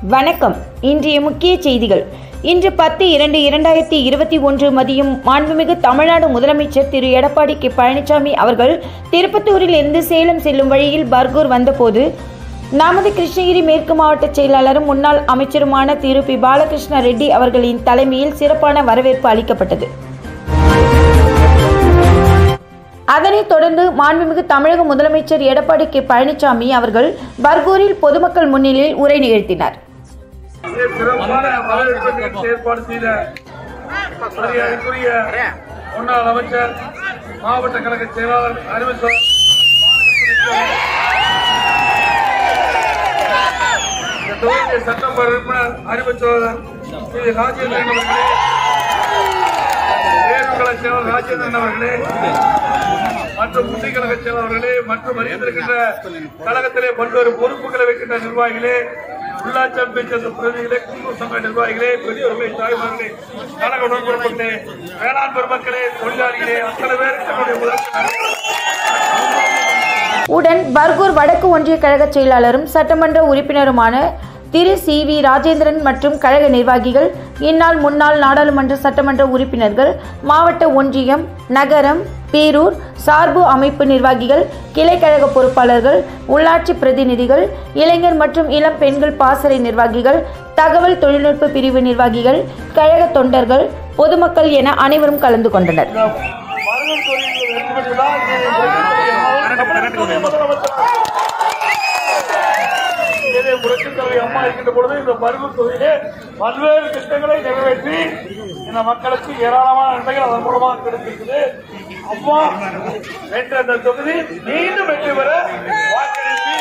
வணக்கம் இன்றைய முக்கிய செய்திகள் இன்று பத்து இரண்டு இரண்டாயிரத்தி இருபத்தி ஒன்று மதியம் மாண்புமிகு தமிழ்நாடு முதலமைச்சர் திரு எடப்பாடி கே பழனிசாமி அவர்கள் திருப்பத்தூரில் இருந்து சேலம் செல்லும் வழியில் பர்கூர் வந்தபோது நமது கிருஷ்ணகிரி மேற்கு மாவட்ட செயலாளரும் முன்னாள் அமைச்சருமான திரு பி பாலகிருஷ்ண ரெட்டி அவர்களின் தலைமையில் சிறப்பான வரவேற்பு அளிக்கப்பட்டது அதனைத் தொடர்ந்து மாண்புமிகு தமிழக முதலமைச்சர் எடப்பாடி கே பழனிசாமி அவர்கள் பர்கூரில் பொதுமக்கள் முன்னிலையில் உரை நிகழ்த்தினார் சிறப்பான வரவேற்பு நிகழ்ச்சி ஏற்பாடு செய்த மரியாதைக்குரிய முன்னாள் அமைச்சர் மாவட்ட கழக செயலாளர் அறிவித்தார் இந்த தொகுதிய சட்டமன்ற உறுப்பினர் அறிவிச்சோதர் திரு ராஜேந்திரன் அவர்களே தேர்வுகள செயலர் ராஜேந்திரன் அவர்களே மற்றும் முந்தைய கழக செயலாளர்களே மற்றும் அறிந்திருக்கின்ற கழகத்திலே பல்வேறு பொறுப்புகளை வைக்கின்ற நிர்வாகிகளே உள்ளாட்சி அமைச்சர் பிரதிநிதிகளே குடும்ப சங்க நிர்வாகிகளே பெரியவர்களே தாய்மார்களே கழக உடன்பர்களே வேளாண் பெருமக்களே தொழிலாளிகளே அத்தனை பேருக்கு என்னுடைய முதல் உடன் பர்கூர் வடக்கு ஒன்றிய கழக செயலாளரும் சட்டமன்ற உறுப்பினருமான திரு சி வி ராஜேந்திரன் மற்றும் கழக நிர்வாகிகள் இந்நாள் முன்னாள் நாடாளுமன்ற சட்டமன்ற உறுப்பினர்கள் மாவட்ட ஒன்றியம் நகரம் பேரூர் சார்பு அமைப்பு நிர்வாகிகள் கிளை கழக பொறுப்பாளர்கள் உள்ளாட்சி பிரதிநிதிகள் இளைஞர் மற்றும் இளம் பெண்கள் பாசறை நிர்வாகிகள் தகவல் தொழில்நுட்ப பிரிவு நிர்வாகிகள் கழக தொண்டர்கள் பொதுமக்கள் என அனைவரும் கலந்து கொண்டனர் மருதம் தொழிலில் வெற்றி பெற்றுதான் தமிழகத்துடைய முதலமைச்சர் இதே புரட்சித் தலைவி அம்மா இருக்கின்ற பொழுது இந்த பருவத் தொகுதியிலே பல்வேறு திட்டங்களை நிறைவேற்றி இந்த மக்களுக்கு ஏராளமான நன்மைகள் அதன் மூலமாக கிடைத்திருக்குது அம்மா வென்ற அந்த தொகுதி மீண்டும் வெற்றி பெற வாக்களித்து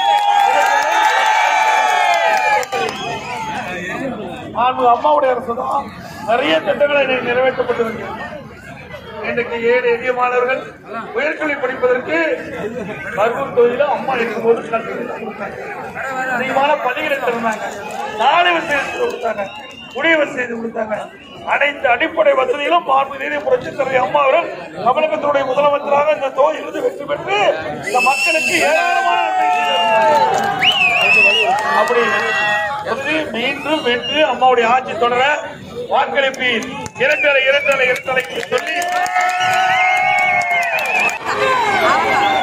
மாண்பு அம்மாவுடைய அரசு தான் நிறைய திட்டங்களை இன்னைக்கு நிறைவேற்றப்பட்டு வருகிறது இன்றைக்கு ஏழை எளிய மாணவர்கள் உயர்கல்வி படிப்பதற்கு கரூர் தொகுதியில அம்மா இருக்கும்போது கல்வி கொடுத்தாங்க. அதிகமான பள்ளிகள் இருந்தாங்க சாலை வசதி செய்து கொடுத்தாங்க குடிய வசதி செய்து கொடுத்தாங்க அனைத்து அடிப்படை வசதிகளும் மாண்பு நீதி புரட்சி தலைவர் அம்மா அவர்கள் தமிழகத்தினுடைய முதலமைச்சராக இந்த தொகுதியிலிருந்து வெற்றி பெற்று இந்த மக்களுக்கு ஏராளமான நன்மை செய்திருக்கிறார். அப்படி வந்து மீண்டும் வென்று அம்மாவுடைய ஆட்சி தொடர வாக்களிப்பீர் இரட்டலை இரட்டலை இரட்டலை சொல்லி